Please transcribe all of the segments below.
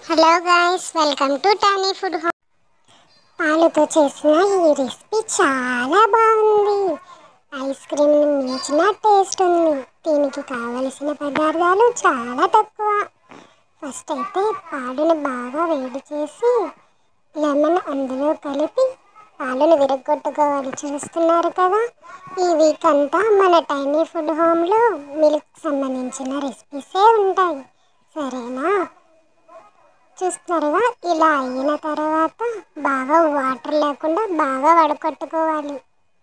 hello guys welcome to టానీ food home పాలుతో చేసిన ఈ రెసిపీ చాలా బాగుంది ఐస్ క్రీమ్ మించిన టేస్ట్ ఉంది దీనికి కావలసిన పదార్థాలు చాలా తక్కువ ఫస్ట్ అయితే పాలును బాగా వేడి చేసి లెమన్ అందులో కలిపి పాలను విరగొట్టుకోవాలి చూస్తున్నారు కదా ఈ వీక్ అంతా మన టైనీ ఫుడ్ హోమ్లో మిల్క్ సంబంధించిన రెసిపీసే ఉంటాయి సరేనా చూస్తున్నారుగా ఇలా అయిన తర్వాత బాగా వాటర్ లేకుండా బాగా వడకట్టుకోవాలి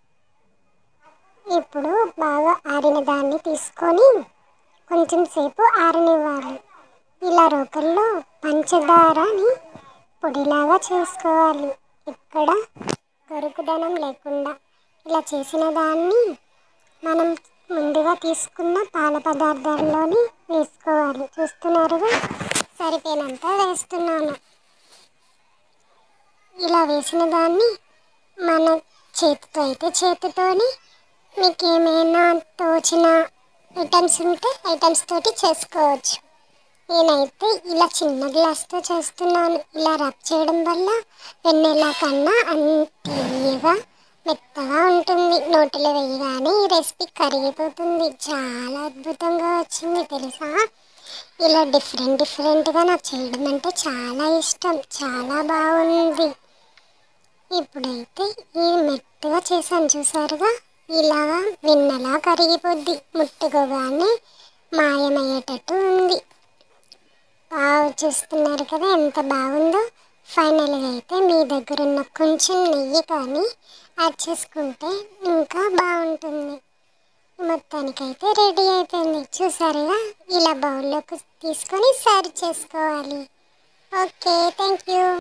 ఇప్పుడు బాగా ఆరిన దాన్ని తీసుకొని కొంచెం సేపు ఆరనివ్వాలి ఇలా రోకల్లో పంచదారని పొడిలాగా చేసుకోవాలి ఇక్కడ గరుకుదనం లేకుండా ఇలా చేసిన దాన్ని మనం ముందుగా తీసుకున్న పాల పదార్థాల్లోని వేసుకోవాలి చూస్తున్నారుగా సరిపోయినంత వేస్తున్నాను ఇలా వేసిన దాన్ని మన చేతితో అయితే చేతితోని మీకు ఏమైనా తోచిన ఐటమ్స్ ఉంటే ఐటమ్స్ తోటి చేసుకోవచ్చు నేనైతే ఇలా చిన్న గ్లాస్తో చేస్తున్నాను ఇలా రబ్ చేయడం వల్ల వెన్నెలా కన్నా తీయగా మెత్తగా ఉంటుంది నోటిలో వేయగానే ఈ రెసిపీ కరిగిపోతుంది చాలా అద్భుతంగా వచ్చింది తెలుసా ఇలా డిఫరెంట్ డిఫరెంట్గా నాకు చేయడం అంటే చాలా ఇష్టం చాలా బాగుంది ఇప్పుడైతే ఈ మెత్తగా చేశాను చూసారుగా ఇలాగా వెన్నెలా కరిగిపోద్ది ముట్టుకోగానే మాయమయ్యేటట్టు ఉంది బాగా చూస్తున్నారు కదా ఎంత బాగుందో ఫైనల్గా అయితే మీ దగ్గర ఉన్న కొంచెం నెయ్యి కానీ యాడ్ చేసుకుంటే ఇంకా బాగుంటుంది మొత్తానికైతే రెడీ అయిపోయింది చూసారుగా ఇలా బౌల్లోకి తీసుకొని సర్వ్ చేసుకోవాలి ఓకే థ్యాంక్ యూ